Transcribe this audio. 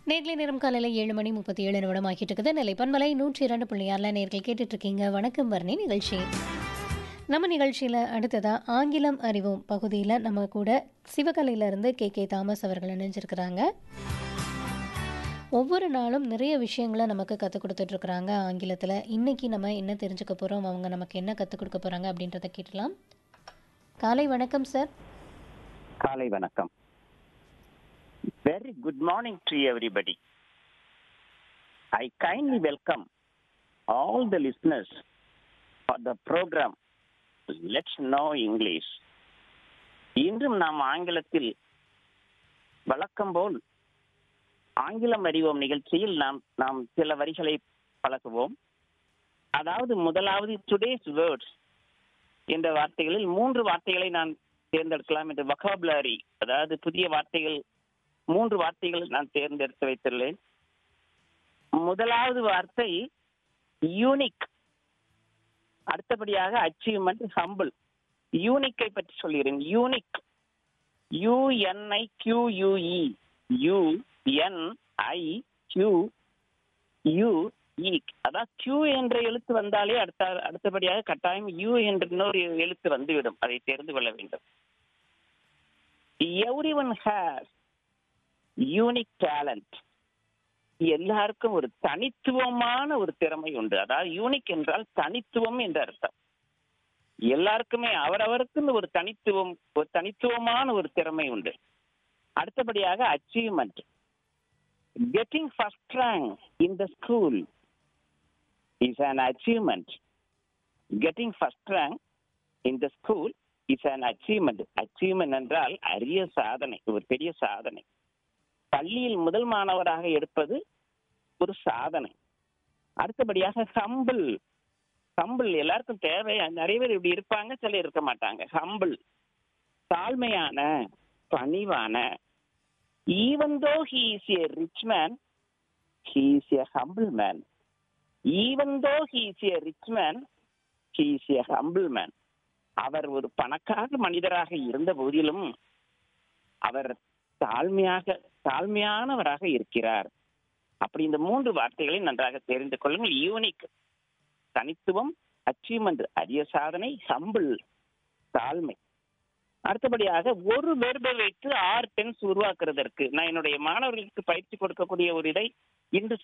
நேர்களை நேரம் காலையில் ஏழு மணி முப்பத்தி ஏழு நிமிடம் ஆகிட்டு இருக்குது நெல்லை பன்மலை நூற்றி இரண்டு புள்ளி ஆறில் நேர்கள் கேட்டுட்டு இருக்கீங்க வணக்கம் வர்ணி நிகழ்ச்சி நம்ம நிகழ்ச்சியில் அடுத்ததாக ஆங்கிலம் அறிவோம் பகுதியில் நம்ம கூட சிவகலையிலேருந்து கே கே தாமஸ் அவர்கள் இணைஞ்சிருக்கிறாங்க ஒவ்வொரு நாளும் நிறைய விஷயங்களை நமக்கு கற்றுக் கொடுத்துட்ருக்குறாங்க ஆங்கிலத்தில் இன்றைக்கி நம்ம என்ன தெரிஞ்சுக்க போகிறோம் அவங்க நமக்கு என்ன கற்றுக் கொடுக்க போகிறாங்க அப்படின்றத கேட்டலாம் காலை வணக்கம் சார் காலை வணக்கம் very good morning to everybody I kindly welcome all the listeners for the programme let's know English இன்றும் நாம் ஆங்கிலத்தில் வழக்கம் போல் ஆங்கிலம் அறிவோம் நிகழ்ச்சியில் நாம் நாம் சில வரிகளை பழகுவோம் அதாவது முதலாவது டுடேஸ் வேர்ட்ஸ் என்ற வார்த்தைகளில் மூன்று வார்த்தைகளை நான் தேர்ந்தெடுக்கலாம் என்று வொக்காபுலரி அதாவது புதிய வார்த்தைகள் மூன்று வார்த்தைகள் நான் தேர்ந்தெடுத்து வைத்துள்ளேன் முதலாவது வார்த்தை யூனிக் அடுத்தபடியாக அச்சீவ்மெண்ட் ஹம்பிள் யூனிக்கை பற்றி சொல்கிறேன் unique UNI QUE U N I Q U அதான் கியூ என்ற எழுத்து வந்தாலே அடுத்த அடுத்தபடியாக கட்டாயம் யூ என்ற இன்னொரு எழுத்து வந்துவிடும் அதை தெரிந்து கொள்ள வேண்டும் every one has unique talent எல்லாருக்கும் ஒரு தனித்துவமான ஒரு திறமை உண்டு அதாவது யூனிக் என்றால் தனித்துவம் என்ற அர்த்தம் எல்லாருக்குமே அவரவருக்குன்னு ஒரு தனித்துவம் ஒரு தனித்துவமான ஒரு திறமை உண்டு அடுத்தபடியாக achievement getting first rank in the school is an achievement getting first rank in the school is an achievement achievement என்றால் அரிய சாதனை ஒரு பெரிய சாதனை பள்ளியில் முதல் மாணவராக எடுப்பது ஒரு சாதனை அடுத்தபடியாக ஹம்பிள் ஹம்பிள் எல்லாருக்கும் தேவை நிறைய பேர் இப்படி இருப்பாங்க சிலர் இருக்க மாட்டாங்க ஹம்பிள் தாழ்மையான பணிவான even though he is a rich man he is a humble man even though he is a rich man he is a humble man அவர் ஒரு பணக்கார மனிதராக இருந்த போதிலும் அவர் தாழ்மையாக தாழ்மையானவராக இருக்கிறார் அப்படி இந்த மூன்று வார்த்தைகளை நன்றாக தெரிந்து கொள்ளுங்கள் யூனிக் தனித்துவம் அச்சீவ்மெண்ட் அரிய சாதனை ஹம்பிள் தாழ்மை அடுத்தபடியாக ஒரு வெர்பை வைத்து ஆறு டென்ஸ் உருவாக்குறதற்கு நான் என்னுடைய மாணவர்களுக்கு பயிற்சி கொடுக்கக்கூடிய ஒரு இதை இன்று